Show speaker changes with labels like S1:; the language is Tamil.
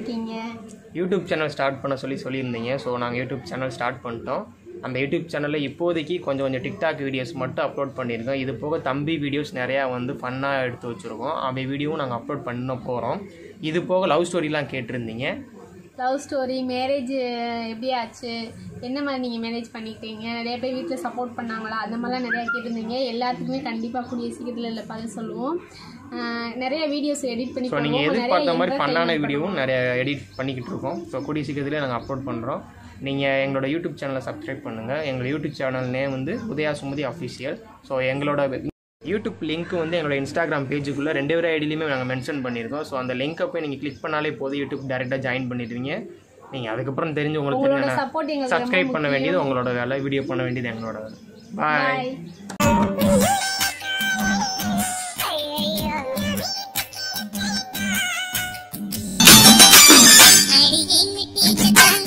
S1: இருக்கீங்க
S2: யூடியூப் சேனல் ஸ்டார்ட் பண்ண சொல்லி சொல்லியிருந்தீங்க ஸோ நாங்கள் யூடியூப் சேனல் ஸ்டார்ட் பண்ணிட்டோம் அந்த யூடியூப் சேனலில் இப்போதைக்கு கொஞ்சம் கொஞ்சம் டிக்டாக் வீடியோஸ் மட்டும் அப்லோட் பண்ணியிருக்கோம் இது போக தம்பி வீடியோஸ் நிறையா வந்து ஃபன்னாக எடுத்து வச்சுருக்கோம் அந்த வீடியோவும் நாங்கள் அப்லோட் பண்ண போகிறோம் இது போக லவ் ஸ்டோரிலாம் கேட்டிருந்தீங்க
S1: லவ் ஸ்டோரி மேரேஜ் எப்படி ஆச்சு என்ன மாதிரி நீங்கள் மேரேஜ் பண்ணிக்கிட்டீங்க நிறைய பேர் வீட்டில் சப்போர்ட் பண்ணாங்களா அந்த மாதிரிலாம் நிறையா கேட்டிருந்தீங்க எல்லாத்துக்குமே கண்டிப்பாக கூடிய சீக்கிரத்தில் இல்லை பதில் சொல்லுவோம் ஆஹ் நிறைய வீடியோஸ் எடிட் பண்ணி
S2: ஸோ நீங்கள்
S1: போடுவோம்.
S2: எதிர்பார்த்த மாதிரி
S1: நிறைய
S2: ஃபன்னான
S1: entertainment
S2: வீடியோவும் நிறைய எடிட் பண்ணிக்கிட்டு இருக்கோம் ஸோ கூடிய சீக்கிரத்திலே நாங்கள் அப்லோட் பண்ணுறோம் நீங்கள் எங்களோட யூடியூப் சேனலை சப்ஸ்கிரைப் பண்ணுங்கள் எங்களோட யூடியூப் சேனல் நேம் வந்து உதயா சுமதி அஃபிஷியல் ஸோ எங்களோட யூடியூப் லிங்க் வந்து எங்களோட இன்ஸ்டாகிராம் பேஜுக்குள்ளே ரெண்டு பேர் ஐடியிலையுமே நாங்கள் மென்ஷன் பண்ணியிருக்கோம் ஸோ அந்த லிங்க்கை போய் நீங்கள் கிளிக் பண்ணாலே போதும் யூடியூப் டேரெக்டாக ஜாயின் பண்ணிடுவீங்க நீங்கள் அதுக்கப்புறம் தெரிஞ்சு உங்களுக்கு
S1: உங்களோட
S2: என்னென்ன
S1: சப்போர்ட் எங்களுக்கு ரொம்ப
S2: சப்ஸ்கிரைப் பண்ண வேண்டியது உங்களோட வேலை வீடியோ பண்ண வேண்டியது எங்களோட வேலை பாய்
S1: பாய்
S3: அடியின்